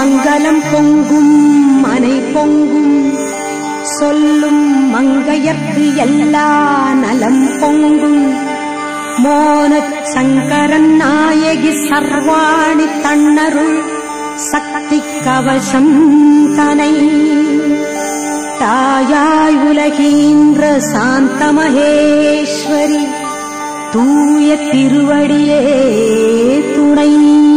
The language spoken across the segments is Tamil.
மங்களம் பொங்கும் மனை பொங்கும் சொல்லும் மங்கையர்க்கு எல்லா நலம் பொங்கும் மோனச் சங்கரன் நாயகி சர்வாணி தன்னருள் சக்தி கவசம் தனை தாயாய் உலகீன்ற சாந்த மகேஸ்வரி தூய திருவடியே துணை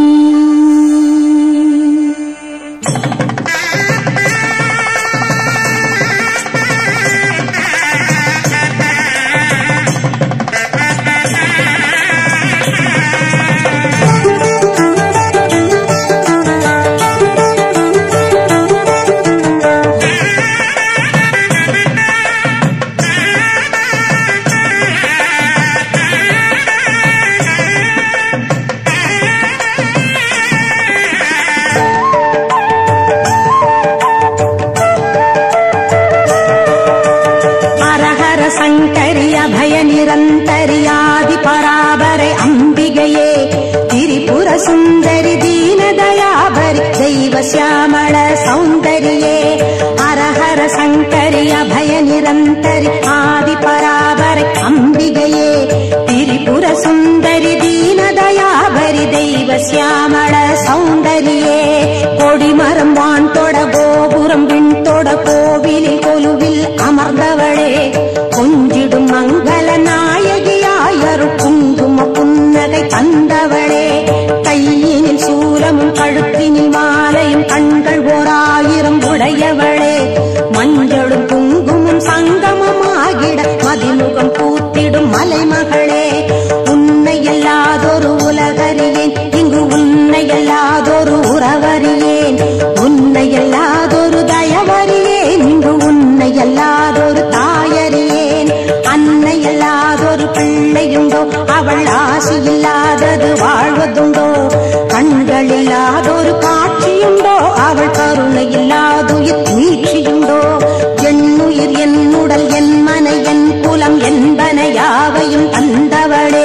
ஹரஹர சங்கரி அபய நிரந்தரியாதி பராபரை அம்பிகையே திரிபுர சுந்தரி தீனதயாபரி தெய்வ சியாமள சௌந்தரியே ஹரஹர சங்கரி அபய நிரந்தரி ஆதி பராபரை அம்பிகையே திரிபுர சுந்தரி தீனதயாபரி தெய்வ சியாமள சௌந்தரியே கொடிமரம் வான் தொட கோபுரம் விண் தொட கோவிலில் கொலுவில் அமர்ந்தவளே கொஞ்சிடும் மங்கள நாயகியாயரு குங்கும புன்னகை தந்தவளே கையினில் சூலமும் கழுத்தினில் மாலையும் கண்கள் ஓர் ஆயிரம் உடையவளே மஞ்சளும் குங்குமம் சங்கமமாகிட மதிமுகம் பூத்திடும் மலைமகளே உன்னை எல்லாதொரு உலகறியேன் இங்கு உன்னை எல்லாதொரு உறவறியேன் உன்னை எல்லாதொரு தயவறியேன் இங்கு உன்னை எல்லாதொரு தாயறியேன் அன்னை எல்லாதொரு பிள்ளையுண்டோ அவள் ஆசி இல்லாதது வாழ்வதுண்டோ கண்கள் இல்லாதொரு காட்சியுண்டோ அவள் கருணை இல்லாதுயிர் மீட்சியுண்டோ என்னுயிர் என்னுடல் என் மனை என் குலம் என்பன யாவையும் தந்தவளே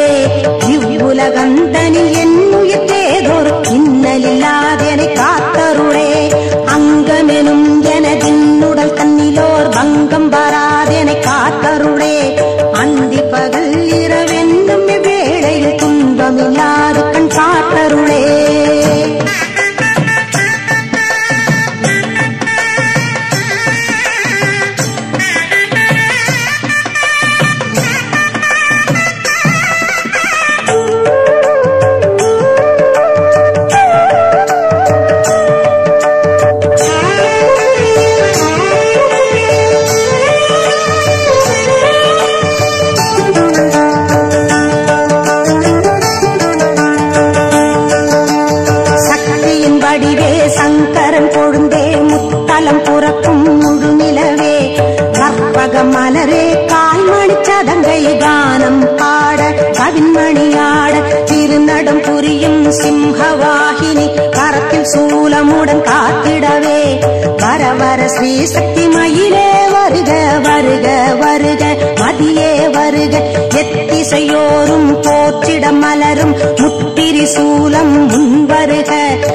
இவ்வுலகந்தனில் என்னுயிர் தேதொரு இன்னலில்லாதெனை காத்தருளே அங்கமெனும் எனதின்னுடல் தன்னிலோர் பங்கம் வராதெனை காத்தருளே அந்தி பகல் இரவென்னும் வேளையில் துன்பமில்லாது கண் காத்தருளே சக்தியின் வடிவே சங்கரன் கொழுந்தே முத்தலம் புறக்கும் முழு நிலவே கற்பக மலரே கால்மணி சதங்கை கானம் பாட கவின்மணியாட திருநடம் புரியும் சிம்ஹவாகினி கரத்தில் சூலமுடன் காத்திடவே வர வர ஸ்ரீ சக்தி மயிலே வருக வருக வருக மதியே வருக எத்திசையோரும் போற்றிட மலரும் முத்திரி சூலம் முன் வருக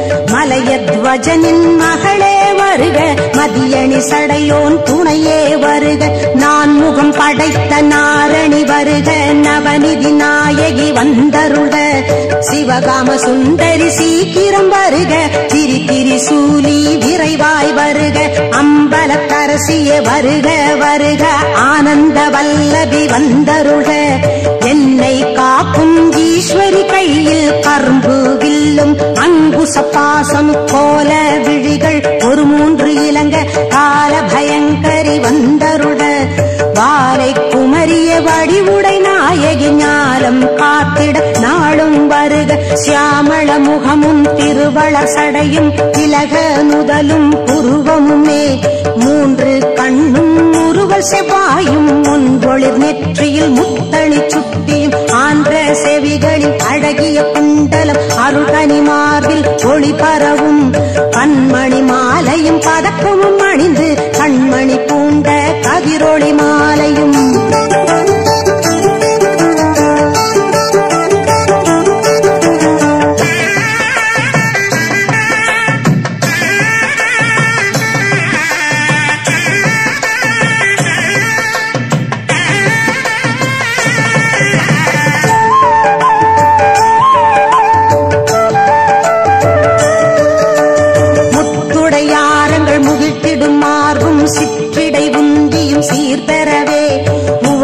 மலையத்வஜனின் மகளே வருக மதியணி சடையோன் துணையே வருக நான் முகம் படைத்த நாரணி வருக நவநிதி நாயகி வந்தருக சிவகாம சுந்தரி சீக்கிரம் வருக திரி திரி சூலி விரைவாய் வருக அம்பலத்தரசியே வருக வருக ஆனந்த வல்லபி வந்தருக என்னை காக்கும் ஈஸ்வரி கையில் கரும்பு வில்லும் அங்குச பாசம் கோல விழிகள் ஒரு மூன்று இலங்க கால பயங்கரி வந்தருட வாரை குமரிய வடிவுடை நாயகி ஞாலம் காத்திட நாளும் வருக சியாமள முகமும் திருவள சடையும் திலக நுதலும் புருவமுமே மூன்று கண்ணும் முருகல் செவ்வாயும் ஒன்றொளிர் நெற்றியில் முத்தணி சுட்டியும் ஆன்ற செவிகளில் அழகிய குண்டலம் அருகனி மார்பில் ஒளி பரவும் கண்மணி மாலையும் பதக்கமும் அணிந்து கண்மணி பூண்ட கதிரொளி மாலையும்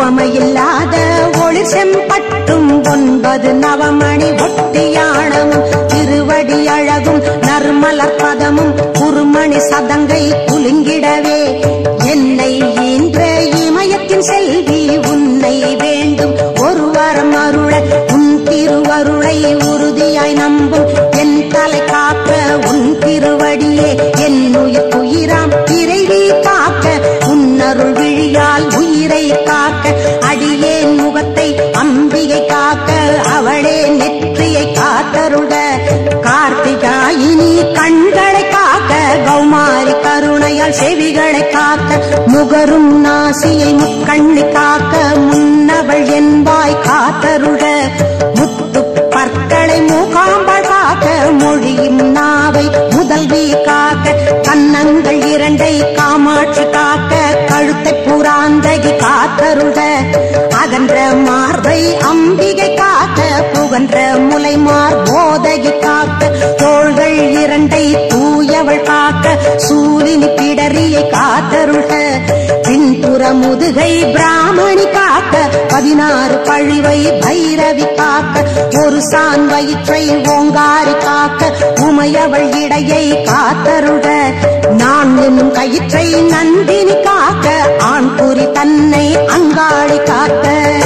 உவமையில்லாத ஒளி செம்பட்டும் ஒன்பது நவமணி ஒட்டியானமும் திருவடி அழகும் நறுமலர் பதமும் குறுமணி சதங்கை குலுங்கிடவே என்னை ஈன்ற இமயத்தின் செல்வி உன்னை வேண்டும் ஒருவரம் அருள உன் திருவருளை உறுதியாய் நம்பும் என் தலை காக்க உன் திருவடியே என் உயிர் உயிராம் இறைவி காக்க உன்னருள் விழியால் உயிரை காக்க அடியேன் முகத்தை அம்பிகை காக்க அவளே நெற்றியை காத்தருள கார்த்திகாயினி கண்களை காக்க கௌமாரி கருணையால் செவிகளை காக்க முகரும் நாசியை முக்கண்ணி காக்க முன்னவள் என்பாய் காத்தருள முத்து பற்களை மூகாம்பல் காக்க மொழியும் நாவை முதல்வி காக்க கன்னங்கள் இரண்டை காமாட்சி காக்க கழுத்தை புறாந்தகி காத்தருள அகன்ற மார்பை அம்பிகை காக்க புகன்ற முலைமார் போதகி காக்க தோள்கள் இரண்டை தூயவள் காக்க சூலினி பிடரியை காத்தருள பின்புற முதுகை பிராமணி காக்க பதினாறு பழிவை பைரவி காக்க ஒரு சான் வயிற்றை ஓங்காரி காக்க உமையவள் இடையை காத்தருட நான் என்னும் கயிற்றை நந்தினி காக்க ஆண் குறி தன்னை அங்காளி காக்க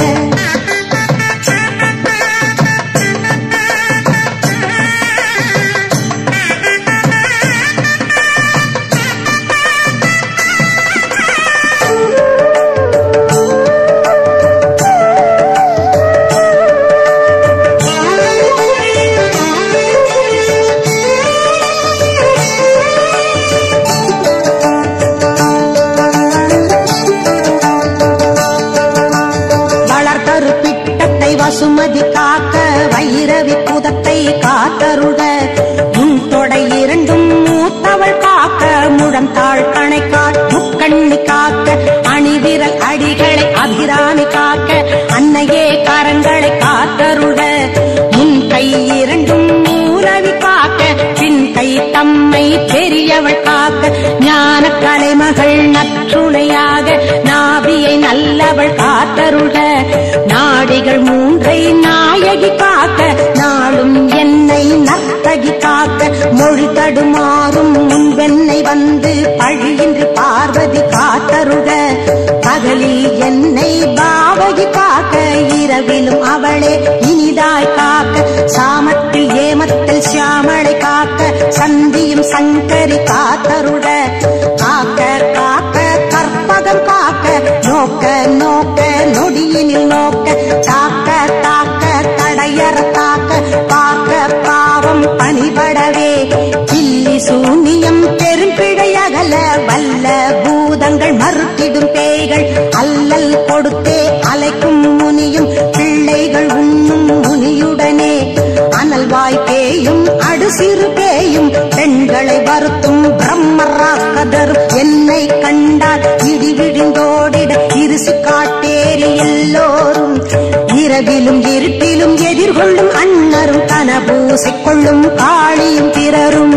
வளர்த்தரு பிட்டத்தை வசுமதி காக்க வைரவி புதத்தை காத்தருட முன் தொடை இரண்டும் மூத்தவள் காக்க முழந்தாள் கணைக்கால் முக்கண்ணி காக்க அணிவிரல் அடிகளை அபிராமி காக்க அன்னையே கரங்களை காத்தருட முன் கை இரண்டும் மூலவி காக்க பின் கை தம்மை பெரியவள் காக்க ஞான கலைமகள் நற்றுணையாக நாபியை நல்லவள் காத்தருட நாடிகள் மூன்றை நாயகி காக்க நாளும் என்னை நர்த்தகி காக்க மொழி தடுமாறும் முன்வென்னை வந்து பழியின்றி பார்வதி காத்தருட பகலில் என்னை பாவகி காக்க இரவிலும் அவளே இனிதாய் காக்க சாமத்தில் ஏமத்தில் சியாமளை காக்க சந்தியும் சங்கரி காத்தருட காக்க காக்க கற்பகம் காக்க நோக்க நோக்க நொடியினில் நோக்க தாக்க தாக்க தடையற தாக்க பார்க்க பாவம் பணிபடவே பில்லி சூனியம் பெரும்பிழை அகல வல்ல பூதங்கள் மறுத்திடும் பேய்கள் அல்லல் கொடுத்தே அலைக்கும் முனியும் பிள்ளைகள் உண்ணும் முனியுடனே அனல்வாய் பேயும் அடுசிறு பேயும் பெண்களை வருத்தும் பிரம்மராக்கதர் என்னை கண்டால் இடி விழுந்தோடிட இருசு காட்டேரி எல்லோரும் இரவிலும் இருட்டிலும் எதிர்கொள்ளும் அண்ணரும் கனபூசை கொள்ளும் காளியும் பிறரும்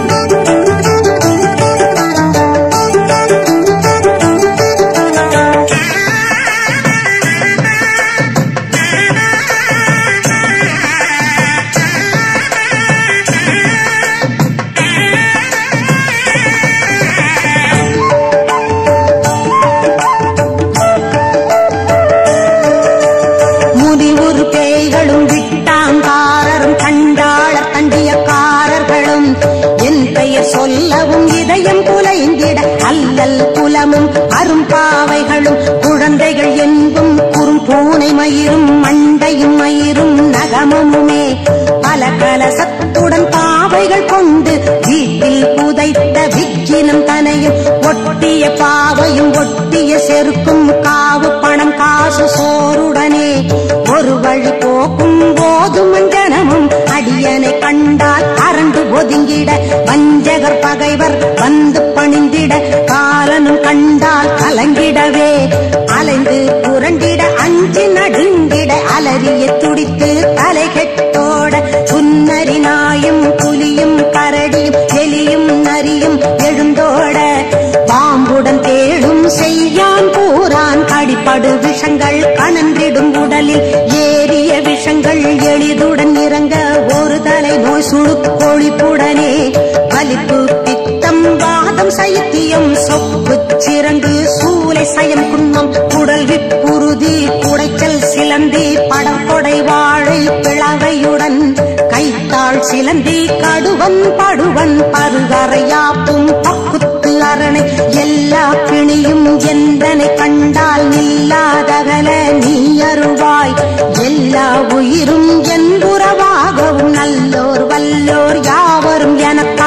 முதிவுறு பேய்களும் விட்டாங்காரரும் கண்டாளர் தண்டியக்காரர்களும் என் பெயர் சொல்லவும் இதயம் குலைந்திட அல்லல் குலமும் அரும்பாவைகளும் குழந்தைகள் என்பும் குறும் பூனை மயிரும் மண்டையும் மயிரும் நகமமுமே பல கலசத்துடன் பாவைகள் கொண்டு வீட்டில் புதைத்த விக்கினம் தனையும் ஒட்டிய பாவையும் ஒட்டிய செருக்கும் காவு பணம் காசு சோறுடனே ஒரு வழி போக்கும் போதும் மஞ்சனமும் அடியனை கண்டால் அரண்டு ஒதுங்கிட வஞ்சகர் பகைவர் வந்து பணிந்திட காலனும் கண்டால் கலங்கிடவே அலைந்து புரண்டிட அஞ்சு நடுங்கிட அலறிய துடித்து தலை கெட்டோட சுன்னரி நாயும் புலியும் கரடியும் எலியும் நரியும் எழுந்தோட பாம்புடன் தேடும் செய்யான் பூரான் கடிப்படு விஷங்கள் கண்கள் கணன்றிடும் உடலில் ஏறிய விஷங்கள் எளிதுடன் இறங்க ஒரு தலை நோய் சுழுக்கொழிப்புடனே வலிப்பு பித்தம் வாதம் சைத்தியம் சொப்பு சிறங்கு சூலை சயம் குன்மம் குடல் விப்புறுதி குடைச்சல் சிலந்தி படம் கொடை வாழை பிளவையுடன் கைத்தாள் சிலந்தி கடுவன் படுவன் பருகரையாப்பும் பக்குத்து அரணை எல்லா பிணியும் எந்தனை கண்டால் நில்லாதகல நீ அருள்வாய் எல்லா உயிரும் என் உறவாகவும் நல்லோர் வல்லோர் யாவரும் எனக்கா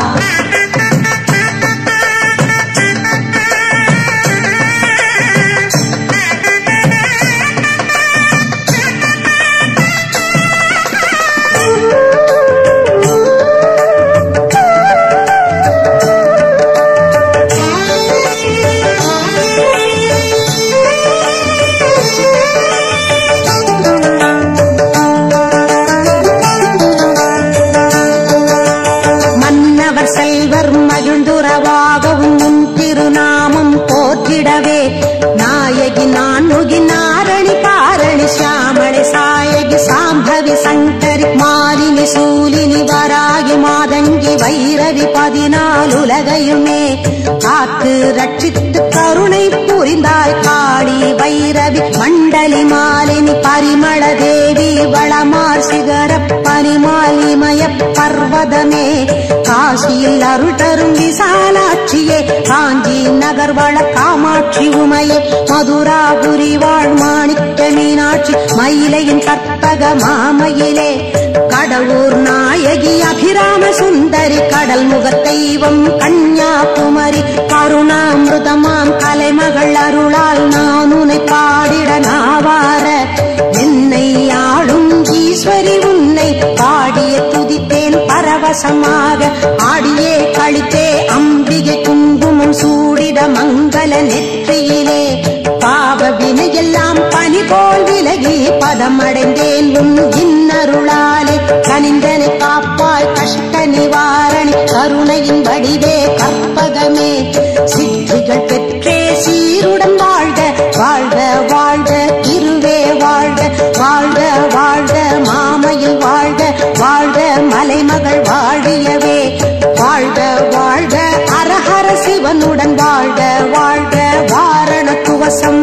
மன்னவர் செல்வர் மகிழ்ந்துறவாகவும் உன் திருநாமம் போற்றிடவே நாயகி நான்முகி நாரணி பாரணி சியாமளி சாயகி சாம்பவி சங்கரி மாலினி சூலினி வராகி மாதங்கி வைரவி பதினாலு உலகையுமே காத்து ரட்சித்து கருணை புரிந்தாய் காளி வைரவி மண்டலி மாலினி பரிமள தேவி வளமார் சிகர பனிமாலிமய பர்வதமே காசியில் அருள் தரும் விசாலாட்சியே காஞ்சி நகர் வள காமாட்சி உமையே மதுராபுரி வாழ் மாணிக்க மீனாட்சி மயிலையின் கற்பக மாமயிலே கடவுர் நாயகி அபிராம சுந்தரி கடல் முக தெய்வம் கன்யாகுமரி கருணாமிருதமாம் கலைமகள் அருளால் நான் உனை பாடிட நாவார என்னை ஆளும் ஈஸ்வரி உன்னை பாடிய துதித்தேன் பரவசமாக ஆடியே கழித்தே அம்பிகை குங்குமம் சூடிட மங்கள நெற்றியிலே பாவ வினையெல்லாம் பனி போல் விலகி பதமடைந்தேன் உன் இன்னருளாலே கனிந்தனை காப்பாய் கஷ்ட நிவாரணி கருணையின் வடிவே கற்பகமே சித்திகள் பெற்றே சீருடன் வாழ்க வாழ்க வாழ்க இருவே வாழ்க வாழ்க வாழ்க மாமையில் வாழ்க வாழ்க மலைமகள் வாழியவே வாழ்க வாழ்க அரஹர சிவனுடன் வாழ்க வாழ்க வாரண துவசம்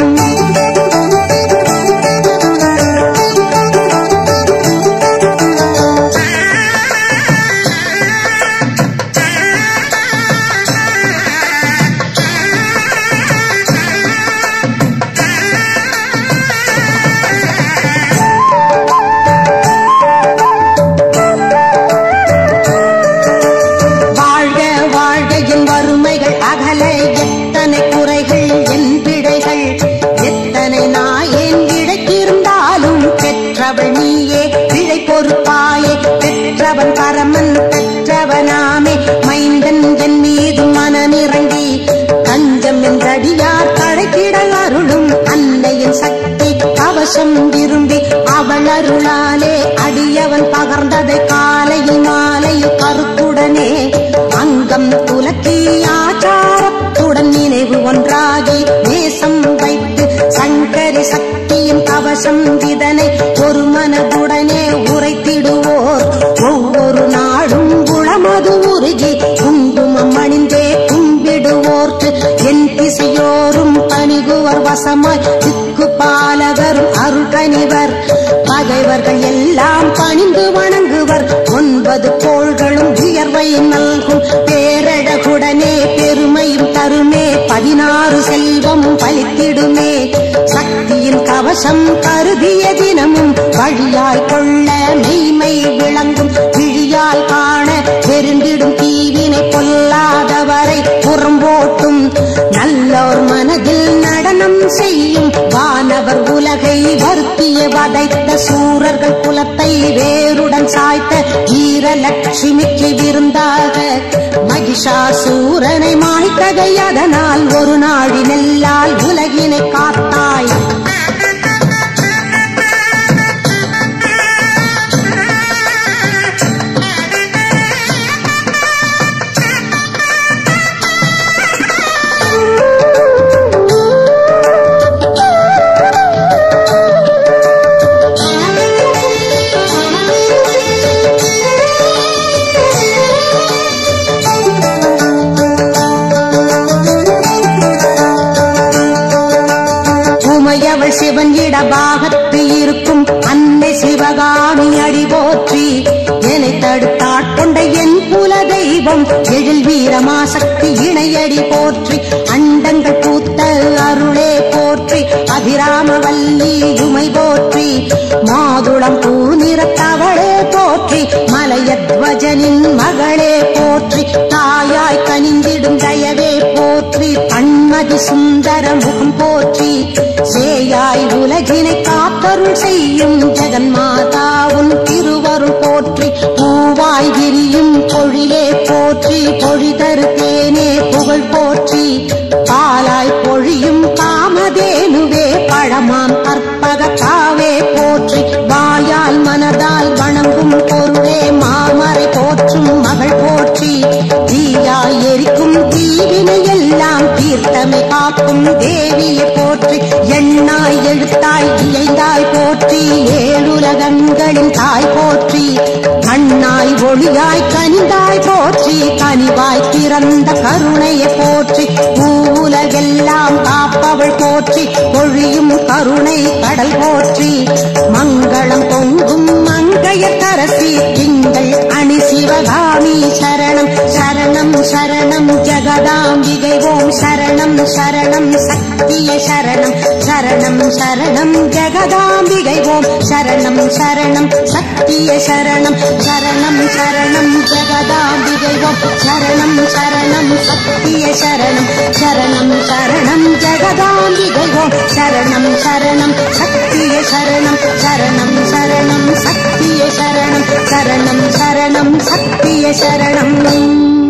வாழ்க வாழ்க என் வறுமைகள் அகல எத்தனை குறைகள் என் பிழைகள் எத்தனை நாயேன் இழைத்திருந்தாலும் பெற்றவள் நீயே பிழை பொறுப்பாயே பெற்றவன் பரமன் பெற்றவனாமே மைந்தன் என் மீது மனமிறங்கி தஞ்சம் என்றடியார் தழைத்திட அருளும் அன்னையின் சக்தி கவசம் விரும்பி அவள் அருளாலே அடியவன் பகர்ந்ததை காலையில் மாலையில் கருத்துடனே அங்கம் துலக்கி ஆச்சாரத்துடன் நினைவு ஒன்றாகி நேசம் வைத்து சங்கரி சக்தியின் கவசம் இதனை ஒரு மனதுடனே உரைத்திடுவோர் ஒவ்வொரு நாளும் குளமது உருகி குங்குமம் அணிந்தே கும்பிடுவோர்க்கு என் திசையோரும் பணிகுவர் வசமாய் திக்கு பாலகரும் அருள்கனிவர் பகைவர்கள் எல்லாம் பணிந்து வணங்குவர் ஒன்பது கோள்களும் உயர்வை நல்கும் பேரழகுடனே பெருமையும் தருமே பதினாறு செல்வமும் பலித்திடுமே சக்தியின் கவசம் கருதிய தினமும் வழியாய் கொள்ள மெய்மை விளங்கும் விழியால் காண பெருந்திடும் தீவினை பொல்லாதவரை புறம்போட்டும் நல்லோர் மனதில் நடனம் செய்யும் வானவர் உலகை வருத்திய வதைத்த சூரர்கள் குலத்தை வேருடன் சாய்த்த வீரலட்சுமிக்கு விருந்தாக மகிஷாசூரனை மாய்த்தகை அதனால் ஒரு நாழி நெல்லால் உலகினை காத்தாய் பாகத்து இருக்கும் அன்னை சிவகாமி அடி போற்றி என்னை தடுத்தாட்கொண்ட என் குல தெய்வம் எழில் வீரமாசக்தி இணையடி போற்றி அண்டங்கள் பூத்த அருளே போற்றி அபிராமவல்லி உமை போற்றி மாதுளம் பூ நிறத்தவளே போற்றி மலையத்வஜனின் மகளே போற்றி தாயாய் கனிந்திடும் தயவே போற்றி பன்மதி சுந்தர முகம் போற்றி சேயாய் உலகினை காத்தருள் செய்யும் ஜெகன்மாதாவுன் திருவருள் போற்றி பூவாய் விரியும் பொழிலே போற்றி பொழிதரு தேனே புகழ் போற்றி பாலாய் பொழியும் காமதேனுவே பழமாம் கற்பக காவே போற்றி வாயால் மனதால் வணங்கும் பொருளே மாமரை போற்றும் மகள் போற்றி தீயாய் எரிக்கும் தீவினை எல்லாம் தீர்த்தமை காக்கும் தேவியை போற்றி எண்ணாய் எழுத்தாய் இயைந்தாய் போற்றி ஏழுலகங்களின் தாய் போற்றி கண்ணாய் ஒளியாய் கனிந்தாய் போற்றி கனிவாய் பிறந்த கருணையை போற்றி பூவுலகெல்லாம் காப்பவள் போற்றி பொழியும் கருணை கடல் போற்றி மங்களம் பொங்கும் மங்கைய கரசி திங்கள் அணி சிவகாமி சரணம் சரணம் சரணம் ஜெகதாம்பிகை ஓம் சரணம் சரணம் சக்திய சரணம் சரணம் சரணம் ஜெகதாம்பிகை ஓம் சரணம் சரணம் சக்திய சரணம் சரணம் சரணம் ஜெகதாம்பிகை ஓம் சரணம் சரணம் சக்திய சரணம் சரணம் சரணம் ஜெகதாம்பிகை ஓம் சரணம் சரணம் சக்திய சரணம் சரணம் சரணம் சக்திய சரணம் சரணம் சரணம் சக்திய சரணம்